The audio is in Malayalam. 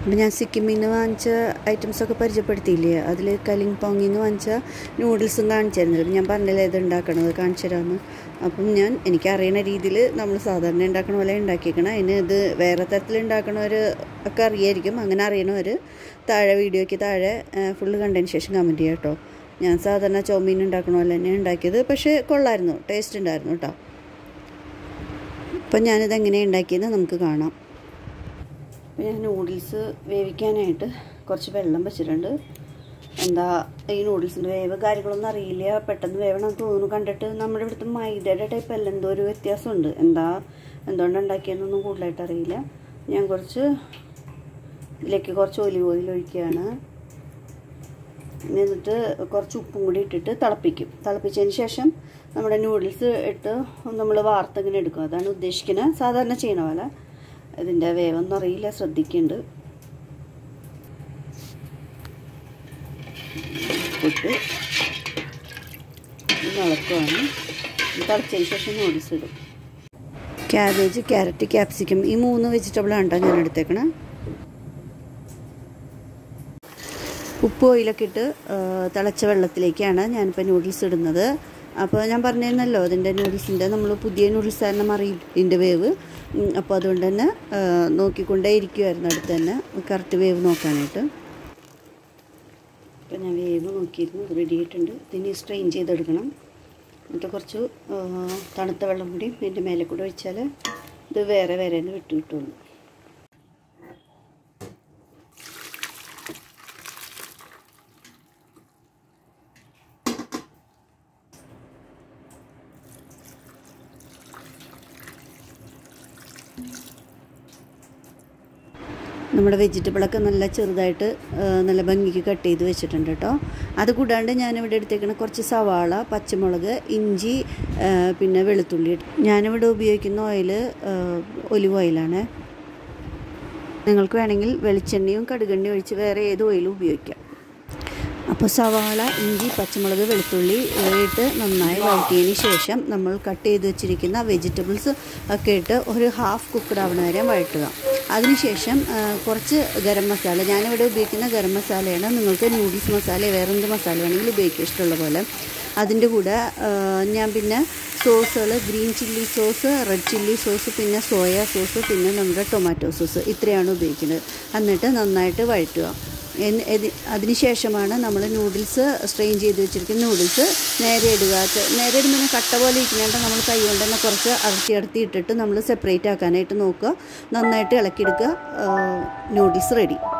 അപ്പം ഞാൻ സിക്കിമിൽ നിന്ന് വാങ്ങിച്ച ഐറ്റംസൊക്കെ പരിചയപ്പെടുത്തിയില്ലേ അതിൽ കലിംപോങ്ങിൽ നിന്ന് വാങ്ങിച്ച നൂഡിൽസും കാണിച്ചായിരുന്നു അപ്പം ഞാൻ പറഞ്ഞില്ലേ ഇത് ഉണ്ടാക്കണത് കാണിച്ചു തരാമെന്ന് അപ്പം ഞാൻ എനിക്കറിയണ രീതിയിൽ നമ്മൾ സാധാരണ ഉണ്ടാക്കണ പോലെ ഉണ്ടാക്കിയേക്കണം അതിന് ഇത് വേറെ തരത്തിൽ ഉണ്ടാക്കണവർ ഒക്കെ അറിയായിരിക്കും അങ്ങനെ അറിയണവർ താഴെ വീഡിയോയ്ക്ക് താഴെ ഫുള്ള് കണ്ടതിന് ശേഷം കമൻറ്റ് ചെയ്യാം കേട്ടോ ഞാൻ സാധാരണ ചോമീൻ ഉണ്ടാക്കണ പോലെ തന്നെ ഉണ്ടാക്കിയത് പക്ഷേ കൊള്ളായിരുന്നു ടേസ്റ്റ് ഉണ്ടായിരുന്നു കേട്ടോ അപ്പം ഞാനിത് എങ്ങനെയാണ് ഉണ്ടാക്കിയത് നമുക്ക് കാണാം അപ്പോൾ ഞാൻ നൂഡിൽസ് വേവിക്കാനായിട്ട് കുറച്ച് വെള്ളം വെച്ചിട്ടുണ്ട് എന്താ ഈ നൂഡിൽസിൻ്റെ വേവ് കാര്യങ്ങളൊന്നും അറിയില്ല പെട്ടെന്ന് വേവണം തോന്നുന്നു കണ്ടിട്ട് നമ്മുടെ ഇവിടുത്തെ മൈദയുടെ ടൈപ്പ് അല്ല എന്തോ ഒരു വ്യത്യാസമുണ്ട് എന്താ എന്തുകൊണ്ട് ഉണ്ടാക്കിയെന്നൊന്നും കൂടുതലായിട്ട് അറിയില്ല ഞാൻ കുറച്ച് ഇതിലേക്ക് കുറച്ച് ഒലിവ് ഓയിൽ ഒഴിക്കുകയാണ് എന്നിട്ട് കുറച്ച് ഉപ്പും കൂടി ഇട്ടിട്ട് തിളപ്പിക്കും തിളപ്പിച്ചതിന് ശേഷം നമ്മുടെ നൂഡിൽസ് ഇട്ട് നമ്മൾ വാർത്തിങ്ങനെ എടുക്കും അതാണ് ഉദ്ദേശിക്കുന്നത് സാധാരണ ചെയ്യണ പോലെ ഇതിൻ്റെ വേവൊന്നും അറിയില്ല ശ്രദ്ധിക്കുന്നുണ്ട് ഇട്ട് ഇളക്കുവാണ് തിളച്ചതിന് ശേഷം നൂഡിൽസ് ഇടും ക്യാബേജ് ക്യാരറ്റ് ക്യാപ്സിക്കം ഈ മൂന്ന് വെജിറ്റബിളാണ് കേട്ടോ ഞാൻ എടുത്തേക്കണേ ഉപ്പ് ഓയിലൊക്കെ ഇട്ട് തിളച്ച വെള്ളത്തിലേക്കാണ് ഞാനിപ്പോൾ നൂഡിൽസ് ഇടുന്നത് അപ്പോൾ ഞാൻ പറഞ്ഞിരുന്നല്ലോ അതിൻ്റെ നൂഡിൽസിൻ്റെ നമ്മൾ പുതിയ നൂഡിൽസ് കാരണം അറിയും ഇതിൻ്റെ വേവ് അപ്പോൾ അതുകൊണ്ട് തന്നെ നോക്കിക്കൊണ്ടേ ഇരിക്കുമായിരുന്നു അടുത്ത് തന്നെ കറക്റ്റ് വേവ് നോക്കാനായിട്ട് അപ്പോൾ ഞാൻ വേവ് നോക്കിയിരുന്നു അത് റെഡി ആയിട്ടുണ്ട് ഇതിന് സ്ട്രെയിൻ ചെയ്തെടുക്കണം എന്നിട്ട് കുറച്ച് തണുത്ത വെള്ളം കൂടി ഇതിൻ്റെ മേലെ കൂടെ ഒഴിച്ചാൽ ഇത് വേറെ വേറെ വിട്ടു കിട്ടുള്ളൂ നമ്മുടെ വെജിറ്റബിളൊക്കെ നല്ല ചെറുതായിട്ട് നല്ല ഭംഗിക്ക് കട്ട് ചെയ്ത് വെച്ചിട്ടുണ്ട് കേട്ടോ അത് കൂടാണ്ട് ഞാനിവിടെ എടുത്തേക്കണ കുറച്ച് സവാള പച്ചമുളക് ഇഞ്ചി പിന്നെ വെളുത്തുള്ളി ഞാനിവിടെ ഉപയോഗിക്കുന്ന ഓയിൽ ഒലിവ് ഓയിലാണ് നിങ്ങൾക്ക് വേണമെങ്കിൽ വെളിച്ചെണ്ണയും കടുകെണ്ണയും ഒഴിച്ച് വേറെ ഏത് ഓയിലും ഉപയോഗിക്കാം അപ്പോൾ സവാള ഇഞ്ചി പച്ചമുളക് വെളുത്തുള്ളി ഇട്ട് നന്നായി വഴറ്റിയതിന് ശേഷം നമ്മൾ കട്ട് ചെയ്ത് വെച്ചിരിക്കുന്ന വെജിറ്റബിൾസ് ഒക്കെ ഇട്ട് ഒരു ഹാഫ് കുക്കഡ് ആവണ വരെ വഴറ്റുക അതിനുശേഷം കുറച്ച് ഗരം മസാല ഞാനിവിടെ ഉപയോഗിക്കുന്ന ഗരം മസാലയാണ് നിങ്ങൾക്ക് നൂഡിൽസ് മസാല വേറെ എന്ത് മസാല വേണമെങ്കിലും ഉപയോഗിക്കുക ഇഷ്ടമുള്ള പോലെ അതിൻ്റെ കൂടെ ഞാൻ പിന്നെ സോസുകൾ green chilli sauce red chilli sauce പിന്നെ സോയ സോസ് പിന്നെ നമ്മുടെ ടൊമാറ്റോ സോസ് ഇത്രയാണ് ഉപയോഗിക്കുന്നത് എന്നിട്ട് നന്നായിട്ട് വഴറ്റുക അതിനുശേഷമാണ് നമ്മൾ നൂഡിൽസ് സ്ട്രെയിൻ ചെയ്ത് വെച്ചിരിക്കുന്ന നൂഡിൽസ് നേരെ ഇടുക നേരെ ഇടുമ്പോൾ കട്ട പോലെ ഇരിക്കുന്നുണ്ട് നമ്മൾ കൈ കൊണ്ട് തന്നെ കുറച്ച് അടർത്തി അടർത്തി ഇട്ടിട്ട് നമ്മൾ സെപ്പറേറ്റ് ആക്കാനായിട്ട് നോക്കുക നന്നായിട്ട് ഇളക്കിയെടുക്കുക നൂഡിൽസ് റെഡി